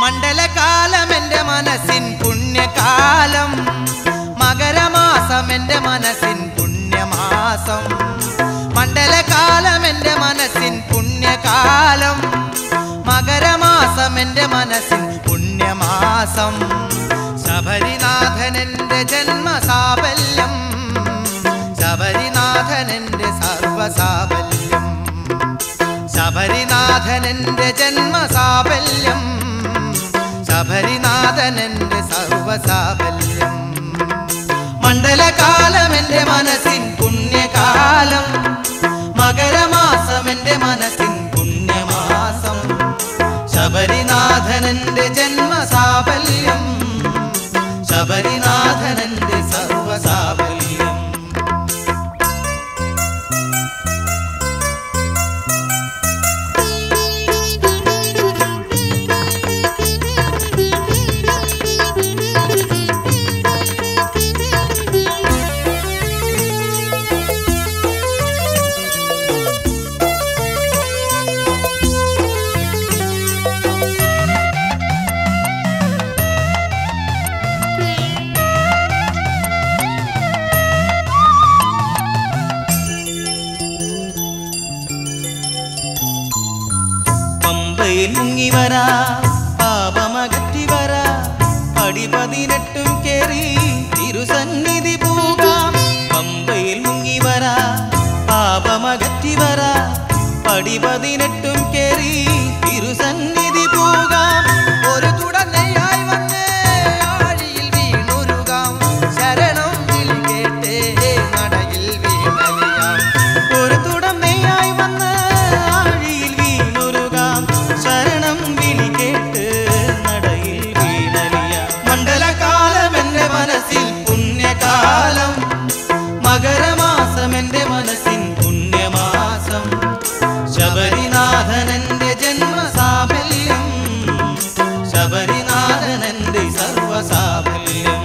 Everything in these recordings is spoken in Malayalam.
മണ്ഡലകാലം എൻ്റെ മനസ്സിൻ പുണ്യകാലം മകരമാസം എൻ്റെ മനസ്സിൻ പുണ്യമാസം മണ്ഡലകാലം എൻ്റെ മനസ്സിൻ പുണ്യകാലം മകരമാസം എൻ്റെ മനസ്സിൻ പുണ്യമാസം ശബരിനാഥൻ എൻ്റെ ജന്മസാഫല്യം ശബരിനാഥൻ എൻ്റെ സർവസാഫല്യം ശബരിനാഥൻ എൻ്റെ ജന്മസാഫല്യം ശബരിനാഥൻ എൻ്റെ സർവസാഫല്യം മണ്ഡലകാലം എൻ്റെ മനസ്സിൻ പുണ്യകാലം മകരമാസം എൻ്റെ മനസ്സിൻ പുണ്യമാസം ശബരിനാഥൻ എൻ്റെ ജന്മസാഫല്യം ശബരിനാഥൻ എൻ്റെ സർവസാഫല്യം പമ്പയിൽ മുങ്ങി വരാ പാപമകറ്റി വരാ പടി പതിനെട്ടും കേറി തിരുസന്നിധി പോകാം പമ്പയിൽ മുങ്ങി വരാ പാപമകറ്റി വരാ പടി പതിനെട്ടും കേറി തിരുസന്നിധി പോകാം ഒരു തുടർന്നയായി വന്ന് ആഴിയിൽ വീണുരുകാം ശരണം വിളി കേട്ടേ നടയിൽ വീണലിയാം ഒരു തുടർന്നയായി വന്ന് ആഴിയിൽ വീണുരുകാം ശരണം വിളി കേട്ട് നടയിൽ വീണലിയാം മണ്ഡലകാലം എൻ്റെ മനസ്സിൽ പുണ്യകാലം മകരമാസം എൻ്റെ മനസ്സിൻ പുണ്യമാസം ശബരിനാഥൻ എൻ്റെ ജന്മസാഫല്യം ശബരിനാഥൻ എൻ്റെ സർവസാഫല്യം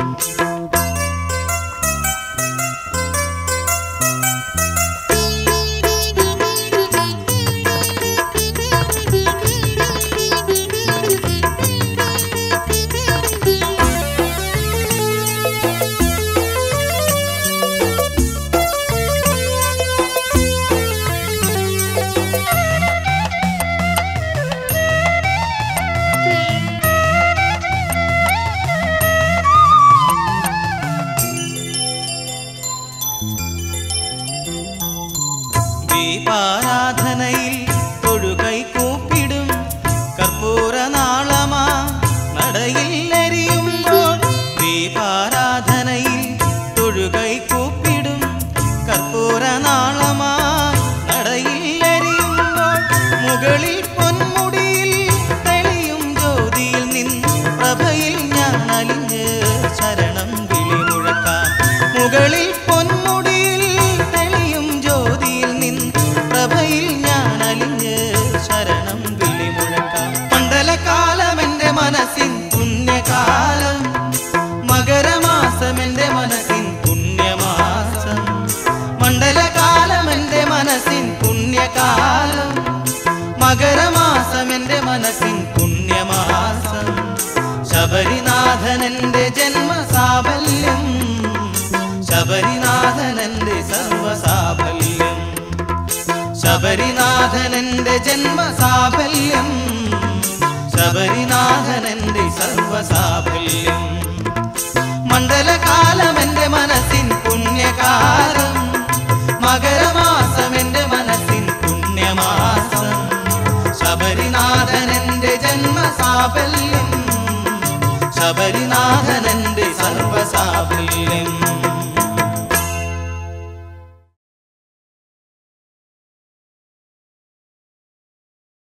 ദീപാരാധനയിൽ തൊഴുകൈ കൂപ്പിടും കർപ്പൂര നാളമാ നടയിൽ എരിയുമ്പോൾ ദീപാരാധനയിൽ തൊഴുകൈ കൂപ്പിടും കർപ്പൂര നാളമാ നടയിൽ എരിയുമ്പോൾ മുകളിൽ പൊന്മുടിയിൽ തെളിയും ജ്യോതിയിൽ നിന്ന് പ്രഭയിൽ ഞാൻ അലിഞ്ഞ് ശരണം വിളി മുഴക്കാം മുകളിൽ പൊന്മുടിയിൽ തെളിയും ജ്യോതിയിൽ നിന്ന് പ്രഭയിൽ ഞാൻ അലിഞ്ഞ് ശരണം വിളി മുഴക്കാം മണ്ഡലകാലം എൻ്റെ മനസ്സിൻ പുണ്യകാലം മകരമാസം എൻ്റെ മനസ്സിൻ പുണ്യമാസം മണ്ഡലകാലം എൻ്റെ മനസ്സിൻ പുണ്യകാലം മകരമാസം എൻ്റെ മനസ്സിൻ പുണ്യമാസം ശബരിനാഥൻ എൻ്റെ ജന്മസാഫല്യം ശബരിനാഥൻ എൻ്റെ സർവസാഫല്യം ശബരിനാഥൻ എൻ്റെ ജന്മസാഫല്യം ശബരിനാഥൻ എൻ്റെ സർവസാഫല്യം മണ്ഡലകാലം എൻ്റെ മനസ്സിൻ പുണ്യകാലം മകരമാസം എൻ്റെ മനസ്സിൻ പുണ്യമാസം ശബരിനാഥൻ എൻ്റെ ജന്മസാഫല്യം ശബരിനാഥൻ എൻ്റെ സർവസാഫല്യം